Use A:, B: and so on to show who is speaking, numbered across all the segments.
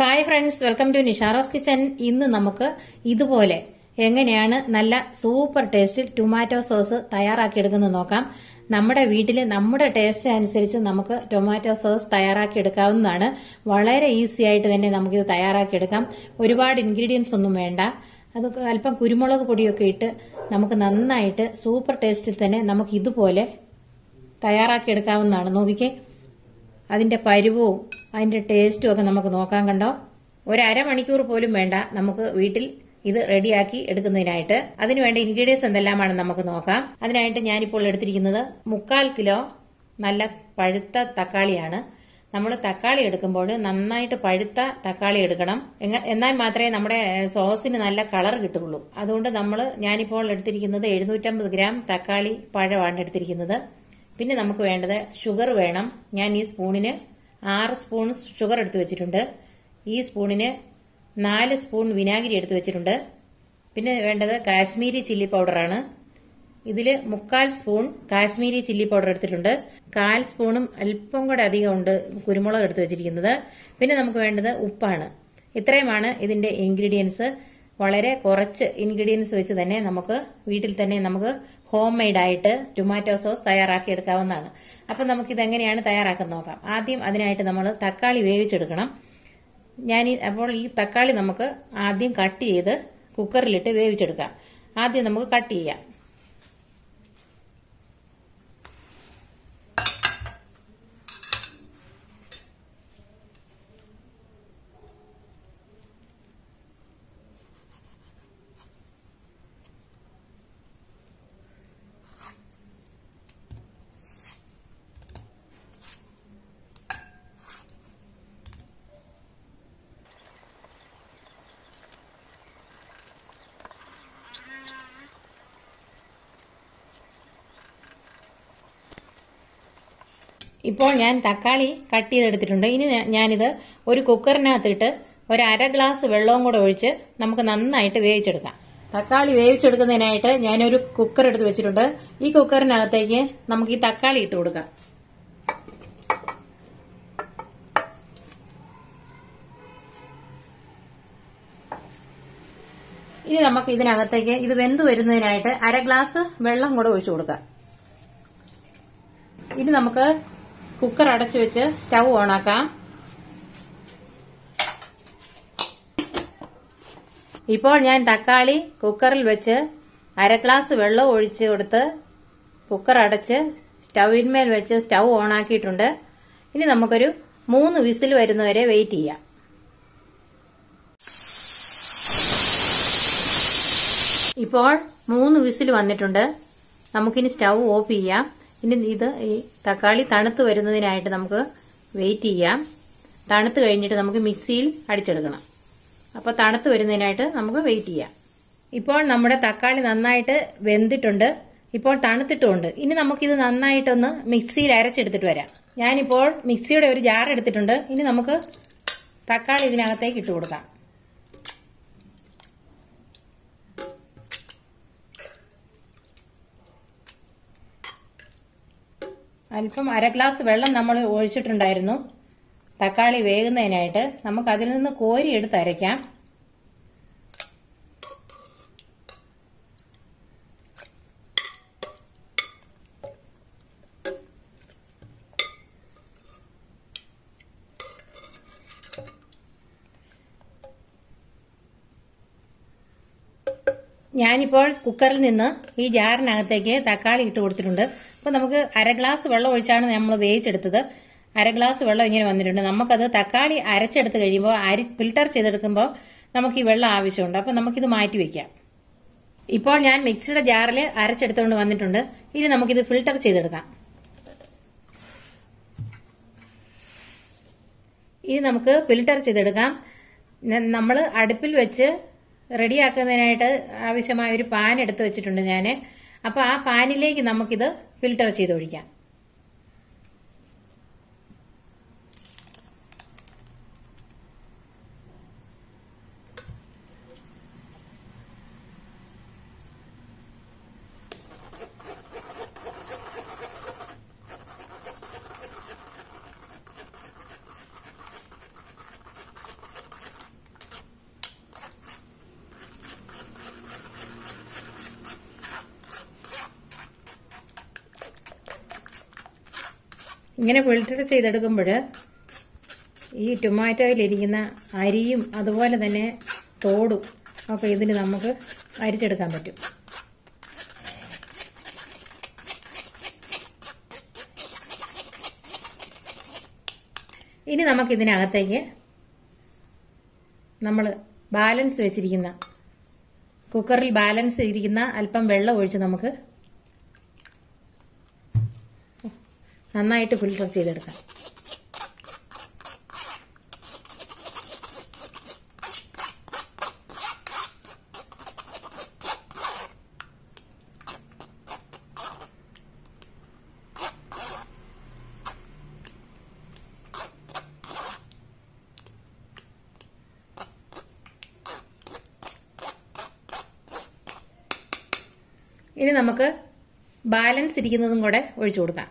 A: hi friends welcome to നിഷാറോസ് kitchen ഇന്ന് നമുക്ക് ഇതുപോലെ എങ്ങനെയാണ് നല്ല സൂപ്പർ ടേസ്റ്റിൽ ടൊമാറ്റോ സോസ് തയ്യാറാക്കിയെടുക്കുന്നത് നോക്കാം നമ്മുടെ വീട്ടിൽ നമ്മുടെ ടേസ്റ്റ് അനുസരിച്ച് നമുക്ക് ടൊമാറ്റോ സോസ് തയ്യാറാക്കിയെടുക്കാവുന്നതാണ് വളരെ ഈസി ആയിട്ട് തന്നെ നമുക്കിത് തയ്യാറാക്കിയെടുക്കാം ഒരുപാട് ഇൻഗ്രീഡിയൻസ് ഒന്നും വേണ്ട അത് അല്പം കുരുമുളക് പൊടിയൊക്കെ ഇട്ട് നമുക്ക് നന്നായിട്ട് സൂപ്പർ ടേസ്റ്റിൽ തന്നെ നമുക്ക് ഇതുപോലെ തയ്യാറാക്കിയെടുക്കാവുന്നതാണ് നോക്കിക്കേ അതിന്റെ പരുവവും അതിന്റെ ടേസ്റ്റും ഒക്കെ നമുക്ക് നോക്കാൻ കണ്ടോ ഒരു അരമണിക്കൂർ പോലും വേണ്ട നമുക്ക് വീട്ടിൽ ഇത് റെഡിയാക്കി എടുക്കുന്നതിനായിട്ട് അതിനുവേണ്ട ഇൻഗ്രീഡിയൻസ് എന്തെല്ലാമാണ് നമുക്ക് നോക്കാം അതിനായിട്ട് ഞാനിപ്പോൾ എടുത്തിരിക്കുന്നത് മുക്കാൽ കിലോ നല്ല പഴുത്ത തക്കാളിയാണ് നമ്മൾ തക്കാളി എടുക്കുമ്പോൾ നന്നായിട്ട് പഴുത്ത തക്കാളി എടുക്കണം എങ്ങ- എന്നാൽ മാത്രമേ നമ്മുടെ ഏഹ്, സോസിന് നല്ല കളർ കിട്ടുള്ളൂ അതുകൊണ്ട് നമ്മൾ ഞാനിപ്പോൾ എടുത്തിരിക്കുന്നത് എഴുന്നൂറ്റമ്പത് ഗ്രാം തക്കാളി പഴമാണ് എടുത്തിരിക്കുന്നത് പിന്നെ നമുക്ക് വേണ്ടത് ഷുഗർ വേണം ഞാൻ ഈ സ്പൂണിന് ആറ് സ്പൂൺ ഷുഗർ എടുത്തു വെച്ചിട്ടുണ്ട് ഈ സ്പൂണിന് നാല് സ്പൂൺ വിനാഗിരി എടുത്തു വെച്ചിട്ടുണ്ട് പിന്നെ വേണ്ടത് കാശ്മീരി ചില്ലി പൗഡറാണ് ഇതിൽ മുക്കാൽ സ്പൂൺ കാശ്മീരി ചില്ലി പൗഡർ എടുത്തിട്ടുണ്ട് കാൽ സ്പൂണും അല്പം കൂടെ അധികം ഉണ്ട് കുരുമുളക് എടുത്തു വെച്ചിരിക്കുന്നത് പിന്നെ നമുക്ക് വേണ്ടത് ഉപ്പാണ് ഇത്രയുമാണ് ഇതിന്റെ ഇൻഗ്രീഡിയൻസ് വളരെ കുറച്ച് ഇൻഗ്രീഡിയൻസ് വെച്ച് തന്നെ നമുക്ക് വീട്ടിൽ തന്നെ നമുക്ക് ഹോം മെയ്ഡ് ആയിട്ട് ടൊമാറ്റോ സോസ് തയ്യാറാക്കി എടുക്കാവുന്നതാണ് അപ്പം നമുക്ക് ഇതെങ്ങനെയാണ് തയ്യാറാക്കുന്നത് നോക്കാം ആദ്യം അതിനായിട്ട് നമ്മൾ തക്കാളി വേവിച്ചെടുക്കണം ഞാൻ ഈ അപ്പോൾ ഈ തക്കാളി നമുക്ക് ആദ്യം കട്ട് ചെയ്ത് കുക്കറിലിട്ട് വേവിച്ചെടുക്കാം ആദ്യം നമുക്ക് കട്ട് ചെയ്യാം ഇപ്പോൾ ഞാൻ തക്കാളി കട്ട് ചെയ്തെടുത്തിട്ടുണ്ട് ഇനി ഞാ- ഞാനിത് ഒരു കുക്കറിനകത്തിട്ട് ഒരു അര ഗ്ലാസ് വെള്ളവും കൂടെ ഒഴിച്ച് നമുക്ക് നന്നായിട്ട് വേവിച്ചെടുക്കാം തക്കാളി വേവിച്ചെടുക്കുന്നതിനായിട്ട് ഞാനൊരു കുക്കർ എടുത്ത് വെച്ചിട്ടുണ്ട് ഈ കുക്കറിനകത്തേക്ക് നമുക്ക് ഈ തക്കാളി ഇട്ട് കൊടുക്കാം ഇനി നമുക്ക് ഇതിനകത്തേക്ക് ഇത് വെന്ത് വരുന്നതിനായിട്ട് അര ഗ്ലാസ് വെള്ളം കൂടെ ഒഴിച്ചു കൊടുക്കാം ഇനി നമുക്ക് കുക്കർ അടച്ചു വെച്ച് സ്റ്റൗ ഓണാക്കാം ഇപ്പോൾ ഞാൻ തക്കാളി കുക്കറിൽ വെച്ച് അര ഗ്ലാസ് വെള്ളം ഒഴിച്ച് കൊടുത്ത് കുക്കർ അടച്ച് സ്റ്റൗവിന്മേൽ വെച്ച് സ്റ്റൗ ഓണാക്കിയിട്ടുണ്ട് ഇനി നമുക്കൊരു മൂന്ന് വിസിൽ വരുന്നവരെ വെയിറ്റ് ചെയ്യാം ഇപ്പോൾ മൂന്ന് വിസിൽ വന്നിട്ടുണ്ട് നമുക്കിനി സ്റ്റൗ ഓഫ് ചെയ്യാം ഇനി ഇത് ഈ തക്കാളി തണുത്ത് വരുന്നതിനായിട്ട് നമുക്ക് വെയിറ്റ് ചെയ്യാം തണുത്ത് കഴിഞ്ഞിട്ട് നമുക്ക് മിക്സിയിൽ അടിച്ചെടുക്കണം അപ്പോൾ തണുത്ത് വരുന്നതിനായിട്ട് നമുക്ക് വെയിറ്റ് ചെയ്യാം ഇപ്പോൾ നമ്മുടെ തക്കാളി നന്നായിട്ട് വെന്തിട്ടുണ്ട് ഇപ്പോൾ തണുത്തിട്ടുമുണ്ട് ഇനി നമുക്കിത് നന്നായിട്ടൊന്ന് മിക്സിയിൽ അരച്ചെടുത്തിട്ട് വരാം ഞാനിപ്പോൾ മിക്സിയുടെ ഒരു ജാർ എടുത്തിട്ടുണ്ട് ഇനി നമുക്ക് തക്കാളി ഇതിനകത്തേക്ക് ഇട്ട് കൊടുക്കാം അല്പം അര ഗ്ലാസ് വെള്ളം നമ്മൾ ഒഴിച്ചിട്ടുണ്ടായിരുന്നു തക്കാളി വേകുന്നതിനായിട്ട് നമുക്ക് അതിൽ നിന്ന് കോരി എടുത്ത് അരയ്ക്കാം ഞാനിപ്പോൾ കുക്കറിൽ നിന്ന് ഈ ജാറിനകത്തേക്ക് തക്കാളി ഇട്ട് കൊടുത്തിട്ടുണ്ട് അപ്പോൾ നമുക്ക് അര ഗ്ലാസ് വെള്ളം ഒഴിച്ചാണ് നമ്മൾ വേവിച്ചെടുത്തത് അര ഗ്ലാസ് വെള്ളം ഇങ്ങനെ വന്നിട്ടുണ്ട് നമുക്കത് തക്കാളി അരച്ചെടുത്ത് കഴിയുമ്പോൾ അരി ഫിൽട്ടർ ചെയ്തെടുക്കുമ്പോൾ നമുക്ക് ഈ വെള്ളം ആവശ്യമുണ്ട് അപ്പോൾ നമുക്കിത് മാറ്റി വെക്കാം ഇപ്പോൾ ഞാൻ മിക്സിയുടെ ജാറിൽ അരച്ചെടുത്തുകൊണ്ട് വന്നിട്ടുണ്ട് ഇനി നമുക്കിത് ഫിൽട്ടർ ചെയ്തെടുക്കാം ഇനി നമുക്ക് ഫിൽട്ടർ ചെയ്തെടുക്കാം നമ്മൾ അടുപ്പിൽ വെച്ച് റെഡിയാക്കുന്നതിനായിട്ട് ആവശ്യമായ ഒരു പാൻ എടുത്ത് വെച്ചിട്ടുണ്ട് ഞാൻ അപ്പോൾ ആ പാനിലേക്ക് നമുക്കിത് ഫിൽട്ടർ ചെയ്തൊഴിക്കാം ഇങ്ങനെ ഫിൽറ്റർ ചെയ്തെടുക്കുമ്പോൾ ഈ ടൊമാറ്റോയിലിരിക്കുന്ന അരിയും അതുപോലെ തന്നെ തോടും ഒക്കെ ഇതിൽ നമുക്ക് അരിച്ചെടുക്കാൻ പറ്റും ഇനി നമുക്ക് ഇതിനകത്തേക്ക് നമ്മൾ ബാലൻസ് വെച്ചിരിക്കുന്ന കുക്കറിൽ ബാലൻസ് ഇരിക്കുന്ന അല്പം വെള്ളം ഒഴിച്ച് നമുക്ക് നന്നായിട്ട് ഫിൽട്ടർ ചെയ്തെടുക്കാം ഇനി നമുക്ക് ബാലൻസ് ഇരിക്കുന്നതും കൂടെ ഒഴിച്ചു കൊടുക്കാം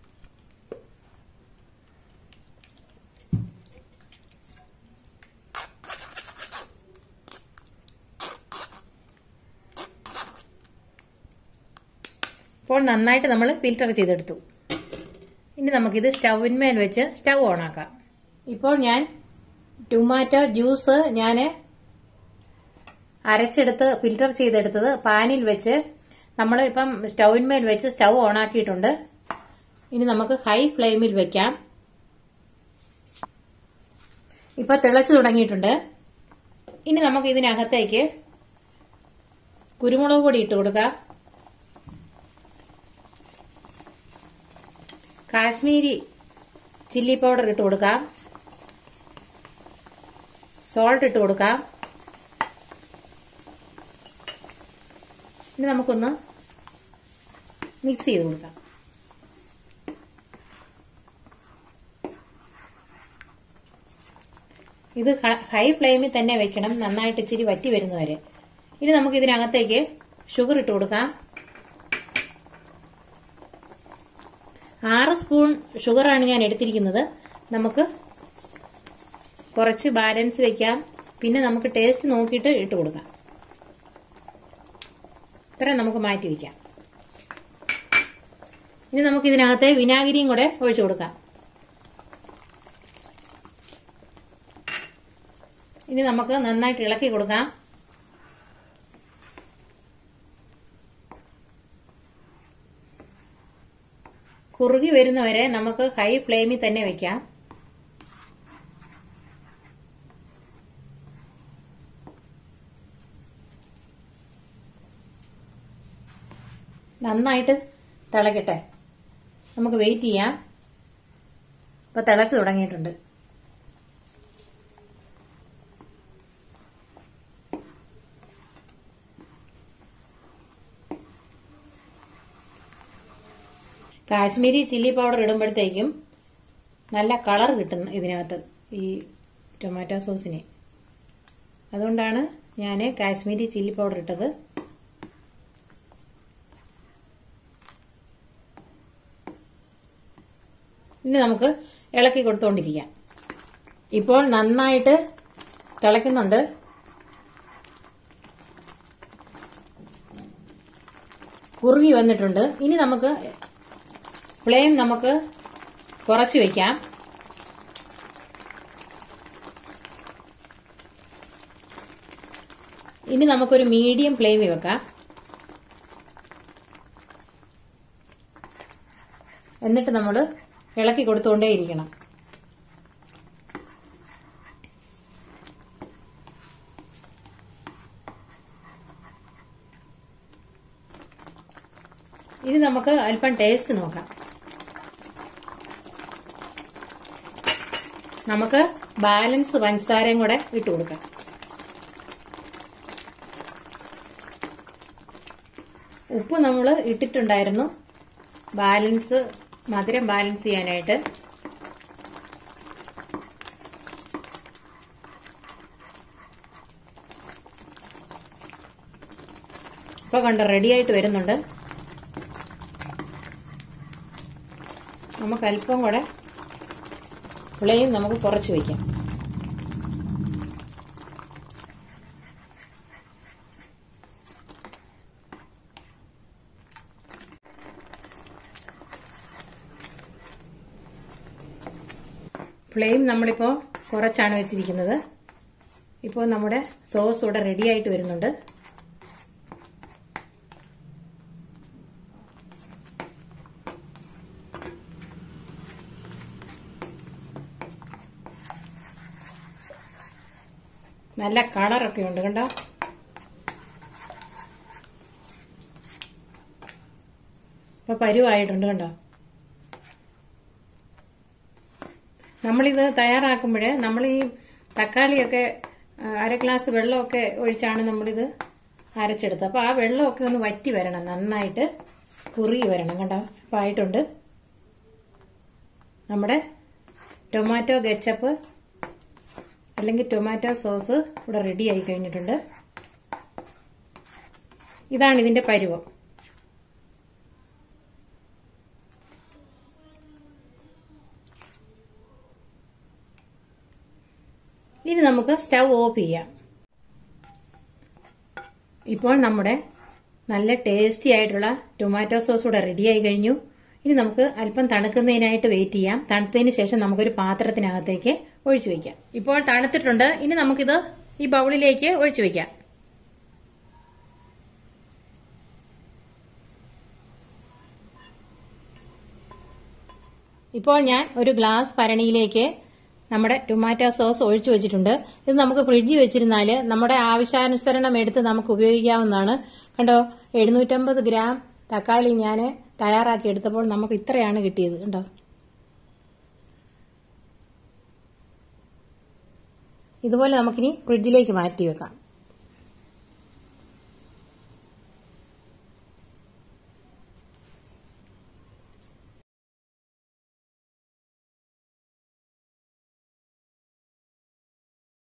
A: ഇപ്പോൾ നന്നായിട്ട് നമ്മൾ ഫിൽറ്റർ ചെയ്തെടുത്തു ഇനി നമുക്കിത് സ്റ്റൗവിന്മേൽ വെച്ച് സ്റ്റൗ ഓണാക്കാം ഇപ്പോൾ ഞാൻ ടൊമാറ്റോ ജ്യൂസ് ഞാൻ അരച്ചെടുത്ത് ഫിൽറ്റർ ചെയ്തെടുത്തത് പാനിൽ വെച്ച് നമ്മൾ ഇപ്പം സ്റ്റൗവിന്മേൽ വെച്ച് സ്റ്റൗ ഓണാക്കിയിട്ടുണ്ട് ഇനി നമുക്ക് ഹൈ ഫ്ലെയിമിൽ വെക്കാം ഇപ്പൊ തിളച്ചു തുടങ്ങിയിട്ടുണ്ട് ഇനി നമുക്ക് ഇതിനകത്തേക്ക് കുരുമുളക് പൊടി ഇട്ട് കൊടുക്കാം കാശ്മീരി ചില്ലി പൗഡർ ഇട്ട് കൊടുക്കാം സോൾട്ട് ഇട്ട് കൊടുക്കാം ഇനി നമുക്കൊന്ന് മിക്സ് ചെയ്ത് കൊടുക്കാം ഇത് ഹൈ ഫ്ലെയിമിൽ തന്നെ വെക്കണം നന്നായിട്ട് ഇച്ചിരി വറ്റി വരുന്നവരെ ഇനി നമുക്ക് ഇതിനകത്തേക്ക് ഷുഗർ ഇട്ട് കൊടുക്കാം ആറ് സ്പൂൺ ഷുഗറാണ് ഞാൻ എടുത്തിരിക്കുന്നത് നമുക്ക് കുറച്ച് ബാലൻസ് വെക്കാം പിന്നെ നമുക്ക് ടേസ്റ്റ് നോക്കിയിട്ട് ഇട്ട് കൊടുക്കാം ഇത്രയും നമുക്ക് മാറ്റി വയ്ക്കാം ഇനി നമുക്ക് ഇതിനകത്തെ വിനാഗിരിയും കൂടെ ഒഴിച്ചു കൊടുക്കാം ഇനി നമുക്ക് നന്നായിട്ട് ഇളക്കി കൊടുക്കാം കുറുകി വരുന്നവരെ നമുക്ക് ഹൈ ഫ്ലെയിമിൽ തന്നെ വെക്കാം നന്നായിട്ട് തിളക്കട്ടെ നമുക്ക് വെയിറ്റ് ചെയ്യാം ഇപ്പൊ തിളച്ച് തുടങ്ങിയിട്ടുണ്ട് കാശ്മീരി ചില്ലി പൗഡർ ഇടുമ്പോഴത്തേക്കും നല്ല കളർ കിട്ടും ഇതിനകത്ത് ഈ ടൊമാറ്റോ സോസിന് അതുകൊണ്ടാണ് ഞാൻ കാശ്മീരി ചില്ലി പൗഡർ ഇട്ടത് ഇനി നമുക്ക് ഇളക്കി കൊടുത്തോണ്ടിരിക്കാം ഇപ്പോൾ നന്നായിട്ട് തിളയ്ക്കുന്നുണ്ട് കുറുകി വന്നിട്ടുണ്ട് ഇനി നമുക്ക് ഫ്ലെയിം നമുക്ക് കുറച്ച് വയ്ക്കാം ഇനി നമുക്കൊരു മീഡിയം ഫ്ലെയിമിൽ വെക്കാം എന്നിട്ട് നമ്മൾ ഇളക്കി കൊടുത്തുകൊണ്ടേയിരിക്കണം ഇനി നമുക്ക് അല്പം ടേസ്റ്റ് നോക്കാം നമുക്ക് ബാലൻസ് പഞ്ചസാരയും കൂടെ ഇട്ട് കൊടുക്കാം ഉപ്പ് നമ്മൾ ഇട്ടിട്ടുണ്ടായിരുന്നു ബാലൻസ് മധുരം ബാലൻസ് ചെയ്യാനായിട്ട് ഇപ്പൊ കണ്ട റെഡി ആയിട്ട് വരുന്നുണ്ട് നമുക്ക് അല്പം കൂടെ ഫ്ലെയിം നമുക്ക് കുറച്ച് വയ്ക്കാം ഫ്ലെയിം നമ്മളിപ്പോൾ കുറച്ചാണ് വെച്ചിരിക്കുന്നത് ഇപ്പോൾ നമ്മുടെ സോസ് ഇവിടെ റെഡി ആയിട്ട് വരുന്നുണ്ട് നല്ല കളറൊക്കെ ഉണ്ട് കണ്ടോ ഇപ്പൊ പരുവായിട്ടുണ്ട് കണ്ടോ നമ്മളിത് തയ്യാറാക്കുമ്പോൾ നമ്മൾ ഈ തക്കാളിയൊക്കെ ആ, അര ഗ്ലാസ് വെള്ളമൊക്കെ ഒഴിച്ചാണ് നമ്മളിത് അരച്ചെടുത്തത് അപ്പോൾ ആ വെള്ളമൊക്കെ ഒന്ന് വറ്റി വരണം നന്നായിട്ട് കുറുകി വരണം കണ്ടോ അപ്പോൾ ആയിട്ടുണ്ട് നമ്മുടെ ടൊമാറ്റോ ഗച്ചപ്പ് അല്ലെങ്കിൽ ടൊമാറ്റോ സോസ് ഇവിടെ റെഡി ആയി കഴിഞ്ഞിട്ടുണ്ട് ഇതാണ് ഇതിന്റെ പരുവം ഇനി നമുക്ക് സ്റ്റവ് ഓഫ് ചെയ്യാം ഇപ്പോൾ നമ്മുടെ നല്ല ടേസ്റ്റി ആയിട്ടുള്ള ടൊമാറ്റോ സോസ് ഇവിടെ റെഡി ആയി കഴിഞ്ഞു ഇനി നമുക്ക് അല്പം തണുക്കുന്നതിനായിട്ട് വെയിറ്റ് ചെയ്യാം തണുത്തതിന് ശേഷം നമുക്കൊരു പാത്രത്തിനകത്തേക്ക് ഒഴിച്ചു വെക്കാം ഇപ്പോൾ തണുത്തിട്ടുണ്ട് ഇനി നമുക്കിത് ഈ ബൗളിലേക്ക് ഒഴിച്ചു വെക്കാം ഇപ്പോൾ ഞാൻ ഒരു ഗ്ലാസ് ഭരണിയിലേക്ക് നമ്മുടെ ടൊമാറ്റോ സോസ് ഒഴിച്ചു വെച്ചിട്ടുണ്ട് ഇത് നമുക്ക് ഫ്രിഡ്ജിൽ വെച്ചിരുന്നാൽ നമ്മുടെ ആവശ്യാനുസരണം എടുത്ത് നമുക്ക് ഉപയോഗിക്കാവുന്നതാണ് കണ്ടോ എഴുന്നൂറ്റമ്പത് ഗ്രാം തക്കാളി ഞാൻ തയ്യാറാക്കി എടുത്തപ്പോൾ നമുക്ക് ഇത്രയാണ് കിട്ടിയത് കണ്ടോ ഇതുപോലെ നമുക്കിനി ഫ്രിഡ്ജിലേക്ക് മാറ്റി വെക്കാം